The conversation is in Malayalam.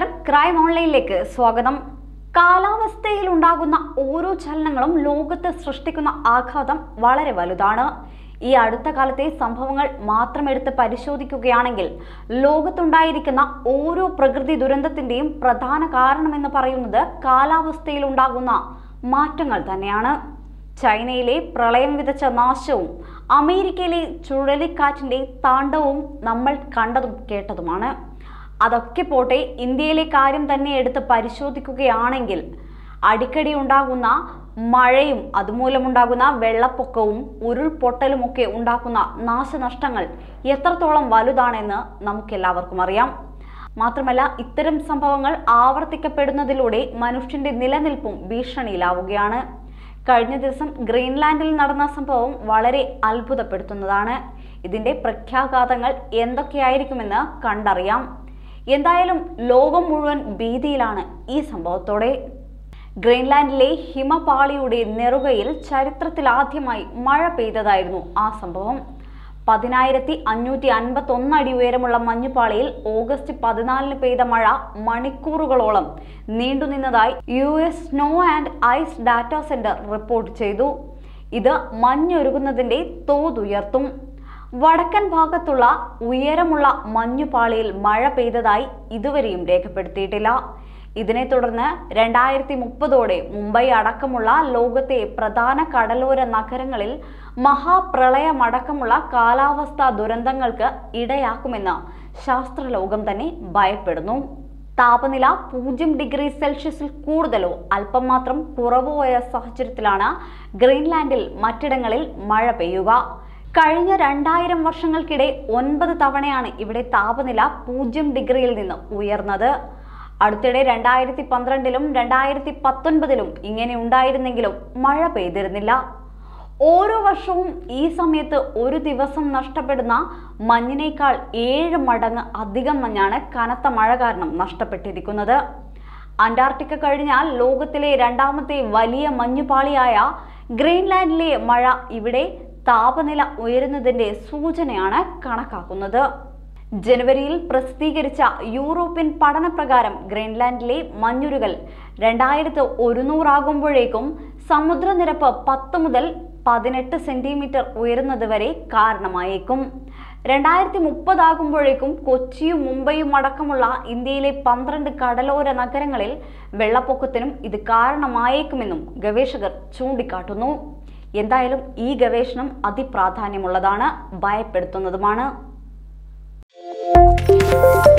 നമസ്കാരം ക്രൈം ഓൺലൈനിലേക്ക് സ്വാഗതം കാലാവസ്ഥയിൽ ഉണ്ടാകുന്ന ഓരോ ചലനങ്ങളും ലോകത്ത് സൃഷ്ടിക്കുന്ന ആഘാതം വളരെ വലുതാണ് ഈ അടുത്ത കാലത്തെ സംഭവങ്ങൾ മാത്രം എടുത്ത് പരിശോധിക്കുകയാണെങ്കിൽ ലോകത്തുണ്ടായിരിക്കുന്ന ഓരോ പ്രകൃതി ദുരന്തത്തിന്റെയും പ്രധാന കാരണമെന്ന് പറയുന്നത് കാലാവസ്ഥയിൽ ഉണ്ടാകുന്ന മാറ്റങ്ങൾ തന്നെയാണ് ചൈനയിലെ പ്രളയം വിതച്ച നാശവും അമേരിക്കയിലെ ചുഴലിക്കാറ്റിന്റെ താണ്ഡവും നമ്മൾ കണ്ടതും കേട്ടതുമാണ് അതൊക്കെ പോട്ടെ ഇന്ത്യയിലെ കാര്യം തന്നെ എടുത്ത് പരിശോധിക്കുകയാണെങ്കിൽ അടിക്കടി ഉണ്ടാകുന്ന മഴയും അതുമൂലമുണ്ടാകുന്ന വെള്ളപ്പൊക്കവും ഉരുൾപൊട്ടലുമൊക്കെ ഉണ്ടാക്കുന്ന നാശനഷ്ടങ്ങൾ എത്രത്തോളം വലുതാണെന്ന് നമുക്കെല്ലാവർക്കും അറിയാം മാത്രമല്ല ഇത്തരം സംഭവങ്ങൾ ആവർത്തിക്കപ്പെടുന്നതിലൂടെ മനുഷ്യന്റെ നിലനിൽപ്പും ഭീഷണിയിലാവുകയാണ് കഴിഞ്ഞ ദിവസം ഗ്രീൻലാൻഡിൽ നടന്ന സംഭവം വളരെ അത്ഭുതപ്പെടുത്തുന്നതാണ് ഇതിന്റെ പ്രഖ്യാഘാതങ്ങൾ എന്തൊക്കെയായിരിക്കുമെന്ന് കണ്ടറിയാം എന്തായാലും ലോകം മുഴുവൻ ഭീതിയിലാണ് ഈ സംഭവത്തോടെ ഗ്രീൻലാൻഡിലെ ഹിമപാളിയുടെ നെറുകയിൽ ചരിത്രത്തിലാദ്യമായി മഴ പെയ്തതായിരുന്നു ആ സംഭവം പതിനായിരത്തി അഞ്ഞൂറ്റി അൻപത്തി ഒന്ന് അടി ഉയരമുള്ള മഞ്ഞുപാളിയിൽ ഓഗസ്റ്റ് പതിനാലിന് പെയ്ത മഴ മണിക്കൂറുകളോളം നീണ്ടുനിന്നതായി U S snow and ice data centre report ചെയ്തു ഇത് മഞ്ഞൊരുകുന്നതിന്റെ തോതുയർത്തും വടക്കൻ ഭാഗത്തുള്ള ഉയരമുള്ള മഞ്ഞുപാളിയിൽ മഴ പെയ്തതായി ഇതുവരെയും രേഖപ്പെടുത്തിയിട്ടില്ല ഇതിനെ തുടർന്ന് രണ്ടായിരത്തി മുപ്പതോടെ മുംബൈ അടക്കമുള്ള ലോകത്തെ പ്രധാന കടലോര നഗരങ്ങളിൽ മഹാപ്രളയമടക്കമുള്ള കാലാവസ്ഥാ ദുരന്തങ്ങൾക്ക് ഇടയാക്കുമെന്ന് ശാസ്ത്രലോകം തന്നെ ഭയപ്പെടുന്നു താപനില പൂജ്യം ഡിഗ്രി സെൽഷ്യസിൽ കൂടുതലോ അല്പം മാത്രം കുറവോ ആയ സാഹചര്യത്തിലാണ് ഗ്രീൻലാൻഡിൽ മറ്റിടങ്ങളിൽ മഴ പെയ്യുക കഴിഞ്ഞ രണ്ടായിരം വർഷങ്ങൾക്കിടെ ഒൻപത് തവണയാണ് ഇവിടെ താപനില പൂജ്യം ഡിഗ്രിയിൽ നിന്ന് ഉയർന്നത് അടുത്തിടെ രണ്ടായിരത്തി പന്ത്രണ്ടിലും രണ്ടായിരത്തി പത്തൊൻപതിലും ഇങ്ങനെ ഉണ്ടായിരുന്നെങ്കിലും മഴ പെയ്തിരുന്നില്ല ഓരോ വർഷവും ഈ സമയത്ത് ഒരു ദിവസം നഷ്ടപ്പെടുന്ന മഞ്ഞിനേക്കാൾ ഏഴ് മടങ്ങ് അധികം മഞ്ഞാണ് കനത്ത മഴ കാരണം നഷ്ടപ്പെട്ടിരിക്കുന്നത് അന്റാർട്ടിക്ക കഴിഞ്ഞാൽ ലോകത്തിലെ രണ്ടാമത്തെ വലിയ മഞ്ഞുപാളിയായ ഗ്രീൻലാൻഡിലെ മഴ ഇവിടെ താപനില ഉയരുന്നതിന്റെ സൂചനയാണ് കണക്കാക്കുന്നത് ജനുവരിയിൽ പ്രസിദ്ധീകരിച്ച യൂറോപ്യൻ പഠനപ്രകാരം ഗ്രീൻലാൻഡിലെ മഞ്ഞുരുകൽ രണ്ടായിരത്തി ഒരുന്നൂറാകുമ്പോഴേക്കും സമുദ്രനിരപ്പ് പത്ത് മുതൽ പതിനെട്ട് സെന്റിമീറ്റർ ഉയരുന്നത് വരെ കാരണമായേക്കും രണ്ടായിരത്തി മുപ്പതാകുമ്പോഴേക്കും കൊച്ചിയും മുംബൈയും അടക്കമുള്ള ഇന്ത്യയിലെ പന്ത്രണ്ട് കടലോര നഗരങ്ങളിൽ വെള്ളപ്പൊക്കത്തിനും ഇത് കാരണമായേക്കുമെന്നും ഗവേഷകർ ചൂണ്ടിക്കാട്ടുന്നു എന്തായാലും ഈ ഗവേഷണം അതിപ്രാധാന്യമുള്ളതാണ് ഭയപ്പെടുത്തുന്നതുമാണ്